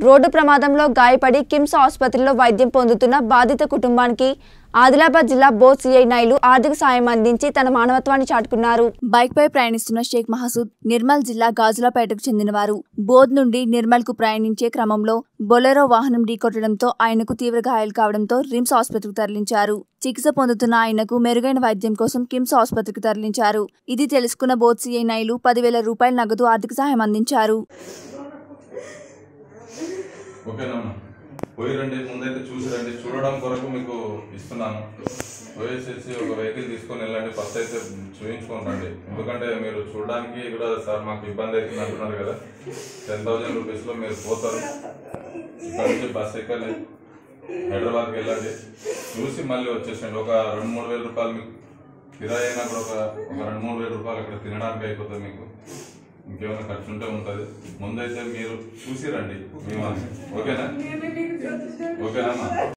road ప్రమాదంలో గాయపడి కిమ్స్ ఆసుపత్రిలో వైద్యం పొందుతున్న బాధిత కుటుంబానికి ఆదిలాబాద్ జిల్లా బోత్ సిఐ నాయులు ఆర్థిక సాయం అందించి తన మానవత్వాన్ని చాటుకున్నారు బైక్ పై ప్రయాణిస్తున్న షేక్ మహసూద్ నిర్మల్ జిల్లా గాజులపేటకు చెందినవారు బోధ్ నుండి నిర్మల్ కు ప్రయాణించే క్రమంలో బొలెరో వాహనం ఢీకొట్టడంతో ఆయనకు తీవ్ర గాయాలు కావడంతో రిమ్స్ ఆసుపత్రికి తరలించారు చికిత్స పొందుతున్న ఆయనకు మెరుగైన వైద్యం కోసం కిమ్స్ ఆసుపత్రికి తరలించారు ఇది తెలుసుకున్న బోత్ సిఐ నాయులు పదివేల రూపాయల నగదు ఆర్థిక సహాయం అందించారు ఓకేనమ్మా పోయి రండి ముందైతే చూసి రండి చూడడం కొరకు మీకు ఇస్తున్నాను పోయేసేసి ఒక వెహికల్ తీసుకొని వెళ్ళండి ఫస్ట్ అయితే చూపించుకొని రండి ఎందుకంటే మీరు చూడడానికి కూడా సార్ మాకు ఇబ్బంది అవుతుంది అంటున్నారు కదా టెన్ థౌజండ్ రూపీస్లో మీరు పోతారు ఇక్కడ నుంచి బస్ ఎక్కాలి హైదరాబాద్కి వెళ్ళండి చూసి మళ్ళీ వచ్చేసండి ఒక రెండు మూడు వేల రూపాయలు మీకు కిరాయి అయినా కూడా ఒక ఒక రెండు మూడు వేల రూపాయలు ఇక్కడ తినడానికి అయిపోతుంది మీకు ఇంకేమైనా ఖర్చు ఉంటే ఉంటుంది ముందైతే మీరు చూసి రండి మేము ఓకేనా ఓకేనా